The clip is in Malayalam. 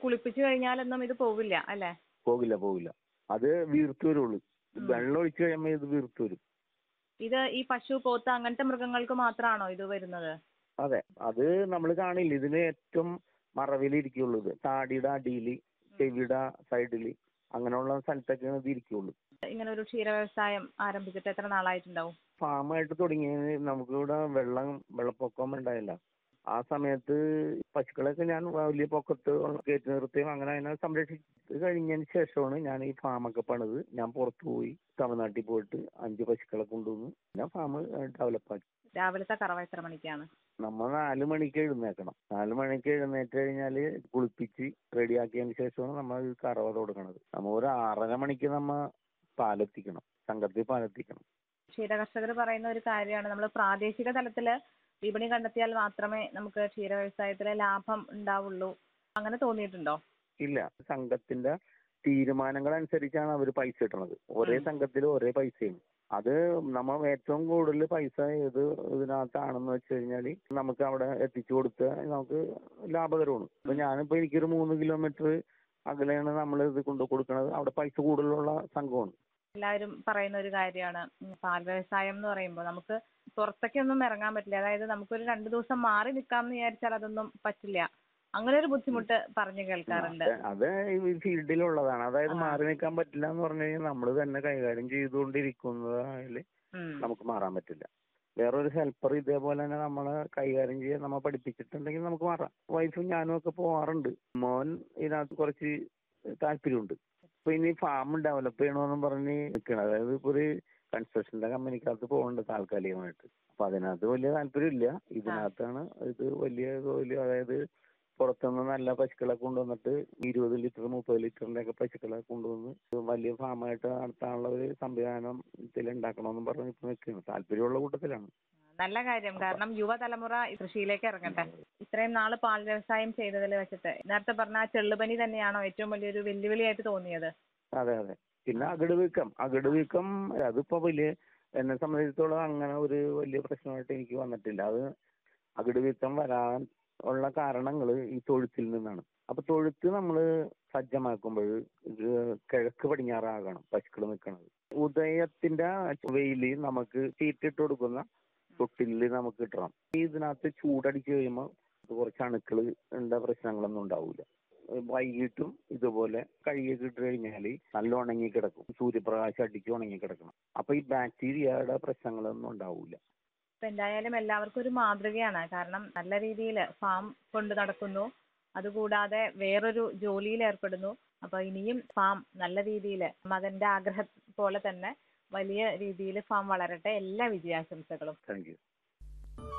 കുളിപ്പിച്ചു കഴിഞ്ഞാലൊന്നും ഇത് പോവില്ല അല്ലേ പോകില്ല പോകില്ല അത് വീർത്ത് വരുള്ളൂ വെള്ളം ഒഴിച്ചു കഴിയുമ്പോൾ ഇത് വീർത്ത് വരും ഇത് ഈ പശു പോത്ത് അങ്ങനത്തെ മൃഗങ്ങൾക്ക് മാത്രമാണോ ഇത് വരുന്നത് അതെ അത് നമ്മൾ കാണില്ല ഇതിന് ഏറ്റവും മറവിലിരിക്കുള്ളൂ ഇത് താടിയുടെ അടിയിൽ ചെവിയുടെ സൈഡിൽ അങ്ങനെയുള്ള സ്ഥലത്തൊക്കെയാണ് ഇത് ഇരിക്കുള്ളൂ ഇങ്ങനെ ഒരു ക്ഷീര വ്യവസായം ആരംഭിച്ചിട്ട് എത്ര നാളായിട്ടുണ്ടാവും ഫാമായിട്ട് തുടങ്ങിയത് നമുക്കിവിടെ വെള്ളം വെള്ളപ്പൊക്കം ഉണ്ടായില്ല ആ സമയത്ത് പശുക്കളൊക്കെ ഞാൻ വലിയ പൊക്കത്ത് കയറ്റി നിർത്തുകയും അങ്ങനെ അതിനെ സംരക്ഷിച്ച് കഴിഞ്ഞതിന് ശേഷമാണ് ഞാൻ ഈ ഫാമൊക്കെ പണിത് ഞാൻ പുറത്തു പോയി തമിഴ്നാട്ടിൽ പോയിട്ട് അഞ്ച് പശുക്കളെ കൊണ്ടുവന്ന് ഞാൻ ഫാം ഡെവലപ്പാക്കി രാവിലത്തെ കറവ എത്ര മണിക്കാണ് നമ്മൾ നാല് മണിക്ക് എഴുന്നേക്കണം നാല് മണിക്ക് എഴുന്നേറ്റ് കഴിഞ്ഞാൽ കുളിപ്പിച്ച് റെഡിയാക്കിയതിന് ശേഷമാണ് നമ്മൾ ഈ കറവ തുടങ്ങണത് നമ്മൾ ഒരു ആറര മണിക്ക് നമ്മ പാലെത്തിക്കണം സംഘത്തിൽ പാലെത്തിക്കണം ക്ഷീര കർഷകർ പറയുന്ന ഒരു കാര്യമാണ് നമ്മൾ പ്രാദേശിക തലത്തിൽ വിപണി കണ്ടെത്തിയാൽ മാത്രമേ നമുക്ക് ക്ഷീര വ്യവസായത്തിലെ ലാഭം ഉണ്ടാവുള്ളൂ അങ്ങനെ തോന്നിയിട്ടുണ്ടോ ഇല്ല സംഘത്തിന്റെ തീരുമാനങ്ങൾ അനുസരിച്ചാണ് അവർ പൈസ കിട്ടണത് ഒരേ സംഘത്തിൽ ഒരേ പൈസയാണ് അത് നമ്മൾ ഏറ്റവും കൂടുതൽ പൈസ ഏത് ഇതിനകത്താണെന്ന് വെച്ച് കഴിഞ്ഞാൽ നമുക്ക് അവിടെ എത്തിച്ചു കൊടുത്താൽ നമുക്ക് ലാഭകരമാണ് ഇപ്പൊ ഞാനിപ്പോ എനിക്കൊരു മൂന്ന് കിലോമീറ്റർ അകലെയാണ് നമ്മൾ ഇത് കൊണ്ടു കൊടുക്കുന്നത് അവിടെ പൈസ കൂടുതലുള്ള സംഘമാണ് എല്ലാവരും പറയുന്ന ഒരു കാര്യമാണ് ഉം, പാൽ വ്യവസായം എന്ന് പറയുമ്പോൾ നമുക്ക് പുറത്തേക്കൊന്നും ഇറങ്ങാൻ പറ്റില്ല അതായത് നമുക്കൊരു രണ്ട് ദിവസം മാറി നിൽക്കാമെന്ന് വിചാരിച്ചാൽ അതൊന്നും പറ്റില്ല അങ്ങനെ ഒരു ബുദ്ധിമുട്ട് പറഞ്ഞു കേൾക്കാറുണ്ട് അത് ഈ ഫീൽഡിലുള്ളതാണ് അതായത് മാറി നിൽക്കാൻ പറ്റില്ല എന്ന് പറഞ്ഞു കഴിഞ്ഞാൽ നമ്മൾ തന്നെ കൈകാര്യം ചെയ്തുകൊണ്ടിരിക്കുന്നതായാല് ഉം. നമുക്ക് മാറാൻ പറ്റില്ല വേറൊരു ഹെൽപ്പർ ഇതേപോലെ തന്നെ നമ്മളെ കൈകാര്യം ചെയ്യാൻ നമ്മൾ പഠിപ്പിച്ചിട്ടുണ്ടെങ്കിൽ നമുക്ക് മാറാം വൈഫും ഞാനും ഒക്കെ പോവാറുണ്ട് മോൻ ഇതിനകത്ത് കുറച്ച് താല്പര്യമുണ്ട് ഇപ്പൊ ഇനി ഫാം ഡെവലപ്പ് ചെയ്യണമെന്നും പറഞ്ഞ് നിൽക്കണം അതായത് ഇപ്പൊ ഒരു കൺസ്ട്രക്ഷന്റെ കമ്പനിക്കകത്ത് പോകുന്നുണ്ട് താൽക്കാലികമായിട്ട് അപ്പൊ അതിനകത്ത് വലിയ താല്പര്യമില്ല ഇതിനകത്താണ് ഇത് വലിയ വലിയ അതായത് പുറത്തുനിന്ന് നല്ല പശുക്കളെ കൊണ്ടുവന്നിട്ട് ഇരുപത് ലിറ്റർ മുപ്പത് ലിറ്ററിന്റെ ഒക്കെ പശുക്കളെ കൊണ്ടുവന്ന് ഇത് വലിയ ഫാമായിട്ട് നടത്താനുള്ള ഒരു സംവിധാനം ഇതിൽ ഉണ്ടാക്കണമെന്നും പറഞ്ഞ് ഇപ്പൊ നിൽക്കുകയാണ് താല്പര്യമുള്ള കൂട്ടത്തിലാണ് നല്ല കാര്യം കാരണം യുവതലമുറ ഈ കൃഷിയിലേക്ക് ഇറങ്ങട്ടെ ഇത്രയും നാള് പാൽ വ്യവസായം ചെയ്തതിൽ വെച്ചിട്ട് നേരത്തെ പറഞ്ഞ ആ ചെള്ളുപനി തന്നെയാണോ ഏറ്റവും വലിയൊരു വെല്ലുവിളിയായിട്ട് തോന്നിയത് അതെ അതെ പിന്നെ അകിട് വീക്കം അകിട് വീക്കം അതിപ്പോ വലിയ എന്നെ സംബന്ധിച്ചിടത്തോളം അങ്ങനെ ഒരു വലിയ പ്രശ്നമായിട്ട് എനിക്ക് വന്നിട്ടില്ല അത് അകിട് വീക്കം വരാൻ ഉള്ള കാരണങ്ങൾ ഈ തൊഴുത്തിൽ നിന്നാണ് അപ്പൊ തൊഴുത്ത് നമ്മൾ സജ്ജമാക്കുമ്പോൾ ഇത് കിഴക്ക് പടിഞ്ഞാറാകണം പശുക്കൾ നിൽക്കുന്നത് ഉദയത്തിന്റെ വെയില് നമുക്ക് തീറ്റിട്ട് കൊടുക്കുന്ന തൊട്ടിലിൽ നമുക്ക് കിട്ടണം ഈ ഇതിനകത്ത് ചൂടടിച്ച് കഴിയുമ്പോൾ കുറച്ച് അണുക്കൾ ഉണ്ട പ്രശ്നങ്ങളൊന്നും ഉണ്ടാവില്ല വൈകിട്ടും ഇതുപോലെ കഴുകിയൊക്കെ ഇട്ട് കഴിഞ്ഞാൽ നല്ല ഉണങ്ങി കിടക്കും സൂര്യപ്രകാശം അടിച്ച് ഉണങ്ങി കിടക്കണം അപ്പൊ ഈ ബാക്ടീരിയയുടെ പ്രശ്നങ്ങളൊന്നും ഉണ്ടാവില്ല അപ്പൊ എന്തായാലും എല്ലാവർക്കും ഒരു മാതൃകയാണ് കാരണം നല്ല രീതിയിൽ ഫാം കൊണ്ട് നടക്കുന്നു അതുകൂടാതെ വേറൊരു ജോലിയിൽ ഏർപ്പെടുന്നു അപ്പൊ ഇനിയും ഫാം നല്ല രീതിയിൽ മകന്റെ ആഗ്രഹം പോലെ തന്നെ വലിയ രീതിയിൽ ഫാം വളരട്ടെ എല്ലാ വിജയാശംസകളും താങ്ക് യു